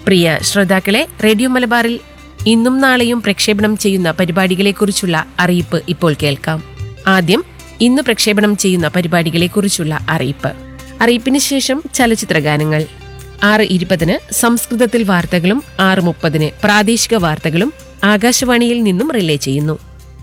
പ്രിയ ശ്രോതാക്കളെ റേഡിയോ മലബാറിൽ ഇന്നും നാളെയും പ്രക്ഷേപണം ചെയ്യുന്ന പരിപാടികളെക്കുറിച്ചുള്ള അറിയിപ്പ് ഇപ്പോൾ കേൾക്കാം ആദ്യം ഇന്ന് പ്രക്ഷേപണം ചെയ്യുന്ന പരിപാടികളെക്കുറിച്ചുള്ള അറിയിപ്പ് അറിയിപ്പിന് ശേഷം ചലച്ചിത്ര ഗാനങ്ങൾ ആറ് ഇരുപതിന് സംസ്കൃതത്തിൽ വാർത്തകളും ആറ് മുപ്പതിന് പ്രാദേശിക വാർത്തകളും ആകാശവാണിയിൽ നിന്നും റിലേ ചെയ്യുന്നു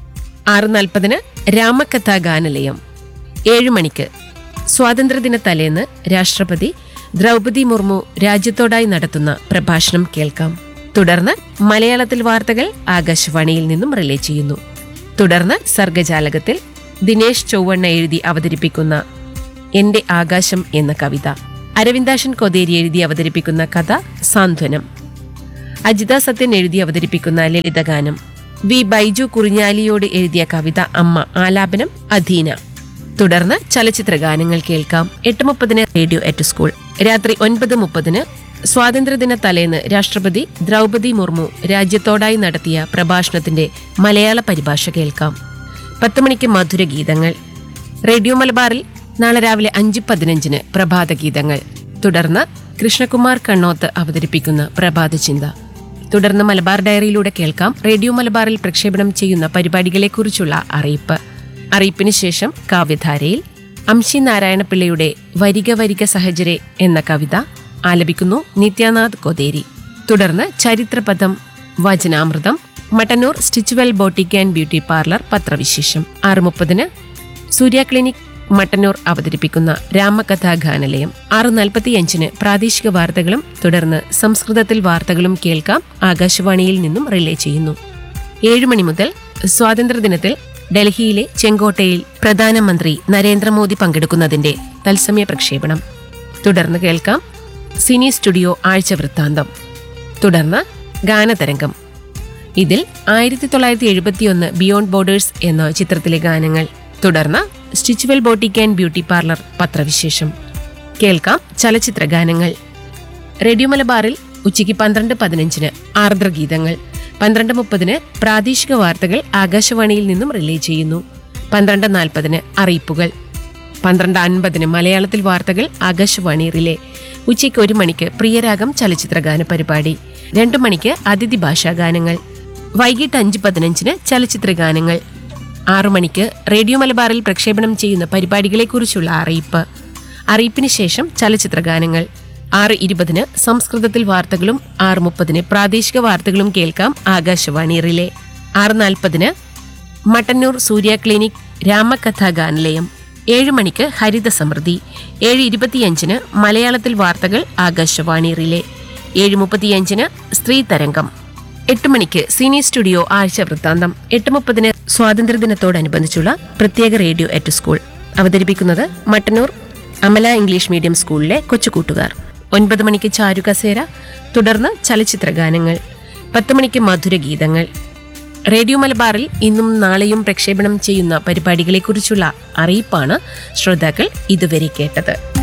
ആറ് നാൽപ്പതിന് രാമകഥാ ഗാനലയം ഏഴ് മണിക്ക് സ്വാതന്ത്ര്യദിന തലേന്ന് രാഷ്ട്രപതി ദ്രൗപദി മുർമു രാജ്യത്തോടായി നടത്തുന്ന പ്രഭാഷണം കേൾക്കാം തുടർന്ന് മലയാളത്തിൽ വാർത്തകൾ ആകാശവാണിയിൽ നിന്നും റിലേ ചെയ്യുന്നു തുടർന്ന് സർഗജാലകത്തിൽ ദിനേശ് ചൊവ്വണ്ണ എഴുതി അവതരിപ്പിക്കുന്ന എന്റെ ആകാശം എന്ന കവിത അരവിന്ദാഷൻ കൊതേരി എഴുതി അവതരിപ്പിക്കുന്ന കഥ സാന്ത്വനം അജിത സത്യൻ എഴുതി അവതരിപ്പിക്കുന്ന ലളിതഗാനം വി ബൈജു കുറിഞ്ഞാലിയോട് എഴുതിയ കവിത അമ്മ ആലാപനം അധീന തുടർന്ന് ചലച്ചിത്ര ഗാനങ്ങൾ കേൾക്കാം എട്ട് മുപ്പതിന് റേഡിയോ എറ്റ് സ്കൂൾ രാത്രി ഒൻപത് മുപ്പതിന് സ്വാതന്ത്ര്യദിന തലേന്ന് രാഷ്ട്രപതി ദ്രൗപദി മുർമു രാജ്യത്തോടായി നടത്തിയ പ്രഭാഷണത്തിന്റെ മലയാള പരിഭാഷ കേൾക്കാം പത്ത് മണിക്ക് മധുരഗീതങ്ങൾ റേഡിയോ മലബാറിൽ നാളെ രാവിലെ അഞ്ച് പതിനഞ്ചിന് പ്രഭാത ഗീതങ്ങൾ തുടർന്ന് കൃഷ്ണകുമാർ കണ്ണോത്ത് അവതരിപ്പിക്കുന്ന പ്രഭാത ചിന്ത തുടർന്ന് മലബാർ ഡയറിയിലൂടെ കേൾക്കാം റേഡിയോ മലബാറിൽ പ്രക്ഷേപണം ചെയ്യുന്ന പരിപാടികളെക്കുറിച്ചുള്ള അറിയിപ്പ് അറിയിപ്പിന് ശേഷം കാവ്യധാരയിൽ അംശി നാരായണപിള്ളയുടെ വരിക വരിക സഹചരെ എന്ന കവിത ആലപിക്കുന്നു നിത്യാനാഥ് കൊതേരി തുടർന്ന് ചരിത്രപഥം വചനാമൃതം Mattannur Stitchwell boutique and beauty parlour പത്രവിശേഷം ആറ് മുപ്പതിന് സൂര്യ ക്ലിനിക് മട്ടന്നൂർ അവതരിപ്പിക്കുന്ന രാമകഥാ ഗാനലയം ആറ് നാൽപ്പത്തിയഞ്ചിന് പ്രാദേശിക വാർത്തകളും തുടർന്ന് സംസ്കൃതത്തിൽ വാർത്തകളും കേൾക്കാം ആകാശവാണിയിൽ നിന്നും റിലേ ചെയ്യുന്നു ഏഴ് മണി മുതൽ സ്വാതന്ത്ര്യദിനത്തിൽ ഡൽഹിയിലെ ചെങ്കോട്ടയിൽ പ്രധാനമന്ത്രി നരേന്ദ്രമോദി പങ്കെടുക്കുന്നതിന്റെ തത്സമയ പ്രക്ഷേപണം തുടർന്ന് കേൾക്കാം സിനി സ്റ്റുഡിയോ ആഴ്ച വൃത്താന്തം തുടർന്ന് ഗാനതരംഗം ഇതിൽ ആയിരത്തി തൊള്ളായിരത്തി എഴുപത്തിയൊന്ന് ബിയോണ്ട് ബോർഡേഴ്സ് എന്ന ചിത്രത്തിലെ ഗാനങ്ങൾ തുടർന്ന് Stitchwell boutique and beauty parlour പത്രവിശേഷം കേൾക്കാം ചലച്ചിത്ര ഗാനങ്ങൾ റേഡിയോ മലബാറിൽ ഉച്ചയ്ക്ക് പന്ത്രണ്ട് പതിനഞ്ചിന് ആർദ്രഗീതങ്ങൾ പന്ത്രണ്ട് മുപ്പതിന് പ്രാദേശിക വാർത്തകൾ ആകാശവാണിയിൽ നിന്നും റിലേ ചെയ്യുന്നു പന്ത്രണ്ട് നാൽപ്പതിന് അറിയിപ്പുകൾ പന്ത്രണ്ട് അൻപതിന് മലയാളത്തിൽ വാർത്തകൾ ആകാശവാണി റിലേ ഉച്ചയ്ക്ക് ഒരു മണിക്ക് പ്രിയരാഗം ചലച്ചിത്ര ഗാന പരിപാടി രണ്ടു മണിക്ക് അതിഥി ഭാഷാ ഗാനങ്ങൾ വൈകിട്ട് അഞ്ച് പതിനഞ്ചിന് ചലച്ചിത്ര ഗാനങ്ങൾ ആറു മണിക്ക് റേഡിയോ മലബാറിൽ പ്രക്ഷേപണം ചെയ്യുന്ന പരിപാടികളെക്കുറിച്ചുള്ള അറിയിപ്പ് അറിയിപ്പിന് ശേഷം ചലച്ചിത്ര ഗാനങ്ങൾ ആറ് ഇരുപതിന് സംസ്കൃതത്തിൽ വാർത്തകളും ആറ് മുപ്പതിന് പ്രാദേശിക വാർത്തകളും കേൾക്കാം ആകാശവാണി റിലേ ആറ് നാൽപ്പതിന് മട്ടന്നൂർ സൂര്യ ക്ലിനിക് രാമകഥാ ഗാനലയം ഏഴ് മണിക്ക് ഹരിത സമൃദ്ധി ഏഴ് ഇരുപത്തിയഞ്ചിന് മലയാളത്തിൽ വാർത്തകൾ ആകാശവാണി റിലേ ഏഴ് മുപ്പത്തിയഞ്ചിന് സ്ത്രീ തരംഗം എട്ട് മണിക്ക് സിനി സ്റ്റുഡിയോ ആഴ്ച വൃത്താന്തം എട്ട് മുപ്പതിന് സ്വാതന്ത്ര്യദിനത്തോടനുബന്ധിച്ചുള്ള പ്രത്യേക റേഡിയോ എറ്റ് സ്കൂൾ അവതരിപ്പിക്കുന്നത് മട്ടന്നൂർ അമല ഇംഗ്ലീഷ് മീഡിയം സ്കൂളിലെ കൊച്ചുകൂട്ടുകാർ ഒൻപത് മണിക്ക് ചാരുകസേര തുടർന്ന് ചലച്ചിത്ര ഗാനങ്ങൾ പത്ത് മണിക്ക് മധുരഗീതങ്ങൾ റേഡിയോ മലബാറിൽ ഇന്നും നാളെയും പ്രക്ഷേപണം ചെയ്യുന്ന പരിപാടികളെക്കുറിച്ചുള്ള അറിയിപ്പാണ് ശ്രോതാക്കൾ ഇതുവരെ കേട്ടത്